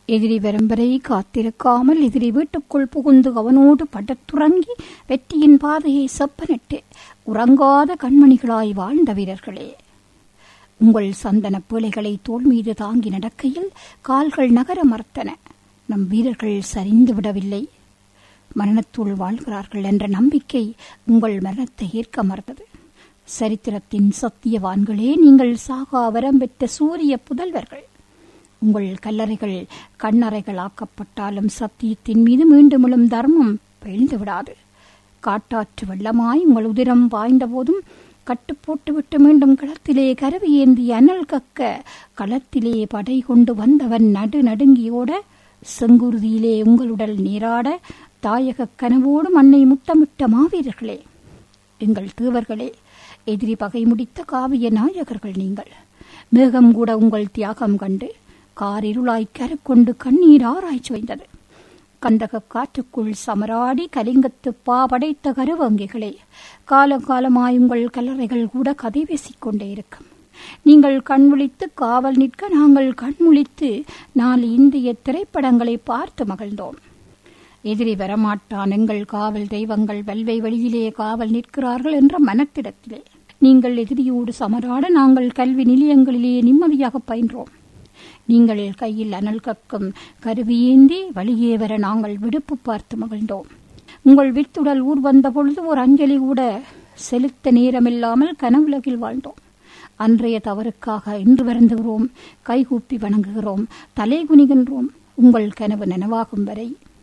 எதிரி வரும் வரை காத்திருக்காமல் எதிரி வீட்டுக்குள் புகுந்து அவனோடு படத்துறங்கி வெற்றியின் பாதையை செப்பனிட்டு உறங்காத கண்மணிகளாய் வாழ்ந்த வீரர்களே உங்கள் சந்தன பிள்ளைகளை தோல் மீது தாங்கி நடக்கையில் கால்கள் நகர மறுத்தன நம் வீரர்கள் சரிந்து விடவில்லை மரணத்துள் வாழ்கிறார்கள் என்ற நம்பிக்கை உங்கள் மரணத்தை ஏற்க மறுத்தது சரித்திரத்தின் சத்தியவான்களே நீங்கள் சாகா வரம் பெற்ற சூரிய புதல்வர்கள் உங்கள் கல்லறைகள் கண்ணறைகள் ஆக்கப்பட்டாலும் சத்தியத்தின் மீது மீண்டும் எழும் தர்மம் வீழ்ந்து விடாது காட்டாற்று வெள்ளமாய் உங்கள் உதிரம் பாய்ந்த போதும் கட்டு போட்டுவிட்டு மீண்டும் களத்திலே கருவி ஏந்தி அனல் கக்க களத்திலே படை கொண்டு வந்தவன் நடு நடுங்கியோட செங்குருதியிலே உங்களுடல் நீராட தாயக கனவோடு மண்ணை முத்தமிட்ட மாவீரர்களே எங்கள் தீவர்களே எதிரி பகை முடித்த காவிய நாயகர்கள் நீங்கள் மேகம் கூட உங்கள் தியாகம் கண்டு காரிருளாய் கருக்கொண்டு கண்ணீர் ஆராய்ச்சி வைந்தது கந்தக காற்றுக்குள் சமராடி கலிங்கத்து பா படைத்த கருவங்கிகளே காலகாலமாய் உங்கள் கல்லறைகள் கூட கதை பேசிக்கொண்டே இருக்கும் நீங்கள் கண் விழித்து காவல் நிற்க நாங்கள் கண் முழித்து நாலு இந்திய திரைப்படங்களை பார்த்து மகிழ்ந்தோம் எதிரி வரமாட்டான் எங்கள் காவல் தெய்வங்கள் வெல்வை வழியிலே காவல் நிற்கிறார்கள் என்ற மனத்திடத்திலே நீங்கள் எதிரியோடு சமராட நாங்கள் கல்வி நிலையங்களிலே நிம்மதியாக பயின்றோம் நீங்கள் கையில் அனல் கக்கும் கருவியேந்தி வழியே வர நாங்கள் விடுப்பு பார்த்து மகிழ்ந்தோம் உங்கள் வித்துடல் ஊர் வந்த பொழுது ஒரு அஞ்சலி கூட செலுத்த நேரமில்லாமல் கனவுலகில் வாழ்ந்தோம் அன்றைய தவறுக்காக இன்று வருந்துகிறோம் கைகூப்பி வணங்குகிறோம் தலை குனிகின்றோம் உங்கள் கனவு நனவாகும் வரை